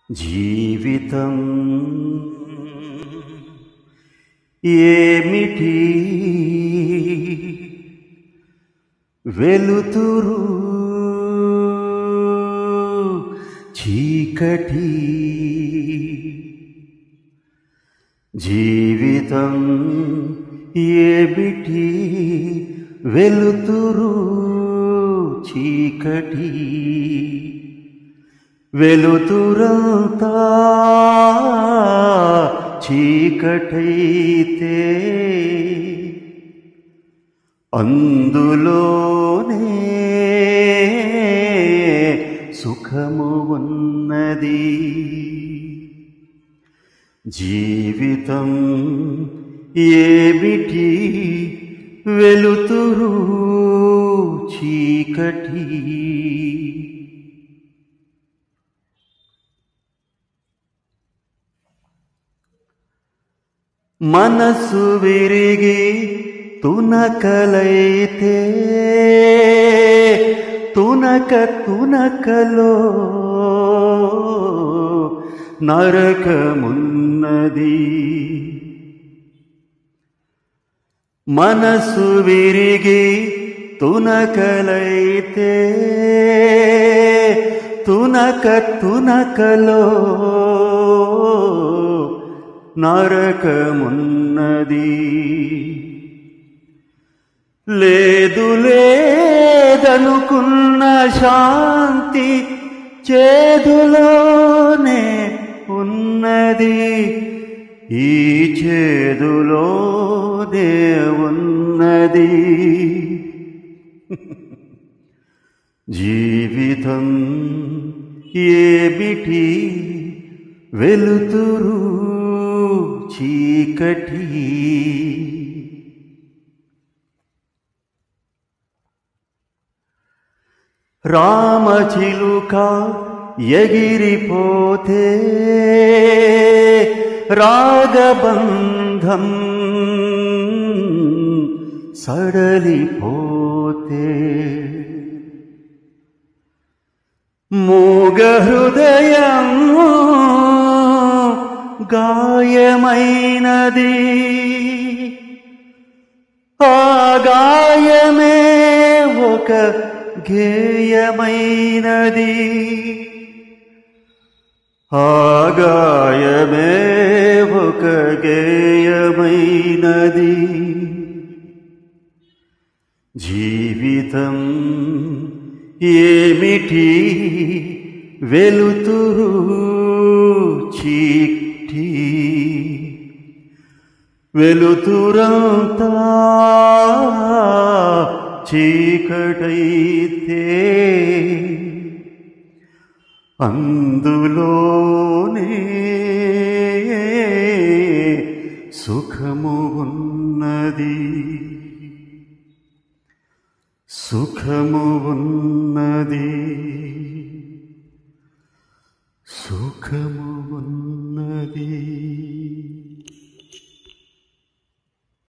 జీవితం ఏమిటి వెలుతురు చీకటి జీవితం ఏమిటి వెలుతురు చీకటి వెలుతురంతా చీకటైతే అందులోనే సుఖము ఉన్నది జీవితం ఏమిటి వెలుతురు చీకటి మనసు విరిగి తునకలైతే తునక తునకలో నరకమున్నది మనసు విరిగి తునకలైతే తునక తునకలో నరకమున్నది లేదు లేదనుకున్న శాంతి చేదులోనే ఉన్నది ఈ చేదులోనే ఉన్నది జీవితం ఏమిటి వెలుతురు చీకటి రామచిలుక ఎగిరిపోతే రాగబంధం సడలిపోతే మూగ హృదయం గాయమైనది ఆ గాయమే ఒక గేయమైనది ఆ గాయమే ఒక గేయమైనది జీవితం ఏమిటి వెలుతురు చీటి వెలుతురంతా చీకటైతే అందులోనే సుఖము ఉన్నది సుఖము ఉన్నది సుఖము ఉన్నది